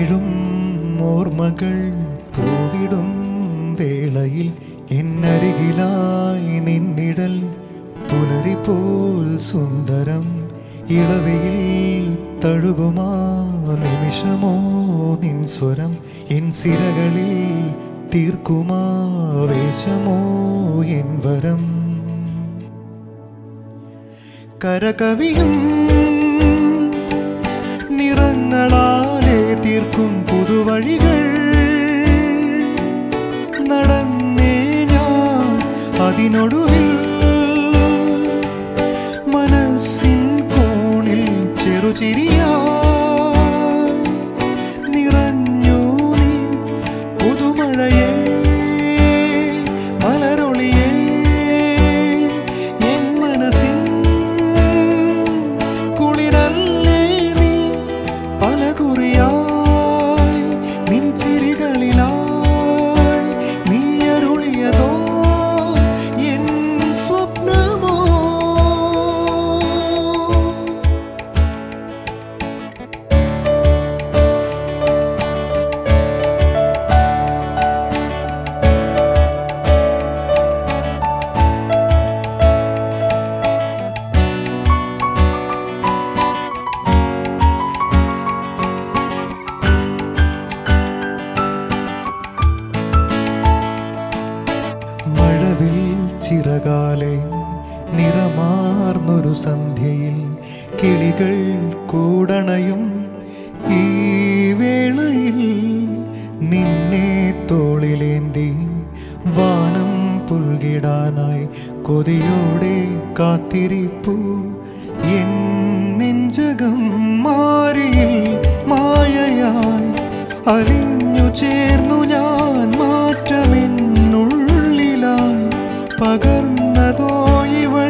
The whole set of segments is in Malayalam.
നിറമിഴും ഓർമ്മകൾ പൂവിടും വേളയിൽ എന്നരികിലായി നിന്നിടൽ പുലരിപോൽ സുന്ദരം ഇളവയിൽ തഴുകുമാ നിമിഷമോ നിൻ സ്വരം എൻ സിരകളിൽ തീർക്കുമാ വേഷമോ എൻ വരം കരകവിയും നിറങ്ങളാലെ തീർക്കും പുതുവഴികൾ നടന്നേ ഞാൻ അതിനൊടുവിൽ മനസ്സിൻ കോണിൽ ചെറുചിരിയായി നിറഞ്ഞു നീ പുതുമഴയേ മലരൊളിയേ എൻ മനസ്സിൻ കുളിരല്ലേ നീ പല കുറിയായി നിൻ ചിരികളിലായി നീ അരുളിയതോ എൻ സ്വപ്നമോ മഴവിൽ ചിറകാലെ നിറമാർന്നൊരു സന്ധ്യയിൽ കിളികൾ കൂടണയും ഈ വേളയിൽ നിന്നെ തോളിലേന്തി വാനം പുൽകിടാനായി കൊതിയോടെ കാത്തിരിപ്പു എൻ നെഞ്ചകം മാറിയിൽ മായയായി അലിഞ്ഞു ചേർന്നു ഞാൻ മാറ്റമെന്നുള്ളിലായി പകർന്നതോ ഇവൾ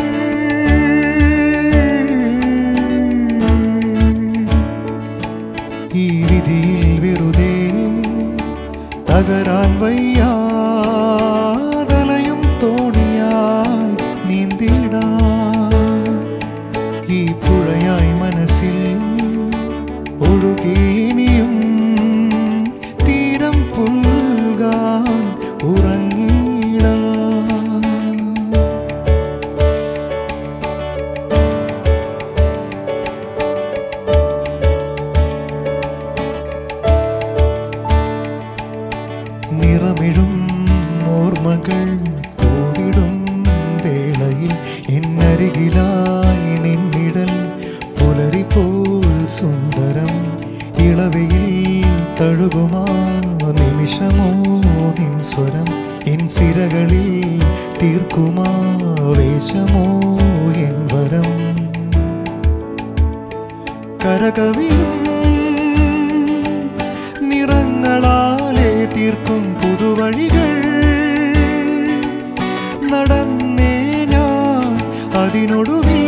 ഈ വിധിയിൽ വെറുതെ തകരാൻ വയ്യാതലയും തോണിയായി നീന്തിടാ ഈ പുഴയായി മനസ്സിൽ ഒഴുകിനിയും തീരം പുൽകാൻ ഉറങ്ങിടാ നിറമിഴും ഓർമ്മകൾ പൂവിടും വേളയിൽ എന്നരികിലായി നിന്നിടൽ പുലരിപോൽ സുന്ദരം ഇളവയിൽ തഴുകുമാ നിമിഷമോ നിൻ സ്വരം എൻ സിരകളിൽ തീർക്കുമാ വേഷമോ എൻ വരം കരകവിയും നിറങ്ങളാലെ തീർക്കും പുതുവഴികൾ നടന്നേ ഞാൻ അതിനൊടുവിൽ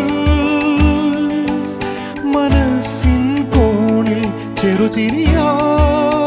മനസ്സിൻ കോണിൽ ചെറുചിരിയായി